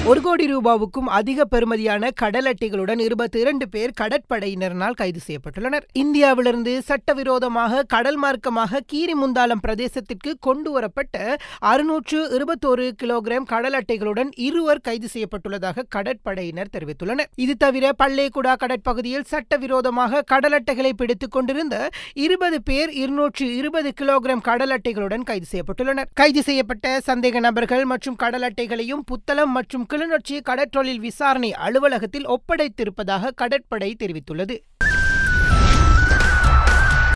ஒரு கோடி ரூபாவுக்கும் அதிக பெறுமதியான கடல் அட்டைகளுடன் இருபத்தி இரண்டு பேர் கடற்படையினரினால் கைது செய்யப்பட்டுள்ளனர் இந்தியாவிலிருந்து சட்டவிரோதமாக கடல் மார்க்கமாக கீரிமுந்தாலம் பிரதேசத்திற்கு கொண்டு வரப்பட்ட அறுநூற்று இருபத்தோரு கிலோகிராம் கடல் அட்டைகளுடன் இருவர் கைது செய்யப்பட்டுள்ளதாக கடற்படையினர் தெரிவித்துள்ளனர் இது தவிர பல்லேகுடா கடற்பகுதியில் சட்டவிரோதமாக கடல் அட்டைகளை பிடித்துக் கொண்டிருந்த இருபது பேர் இருநூற்று இருபது கிலோகிராம் கடல் அட்டைகளுடன் கைது செய்யப்பட்டுள்ளனர் கைது செய்யப்பட்ட சந்தேக நபர்கள் மற்றும் கடல் அட்டைகளையும் புத்தளம் மற்றும் கிளிநொச்சி கடற்றொழில் விசாரணை அலுவலகத்தில் ஒப்படைத்திருப்பதாக கடற்படை தெரிவித்துள்ளது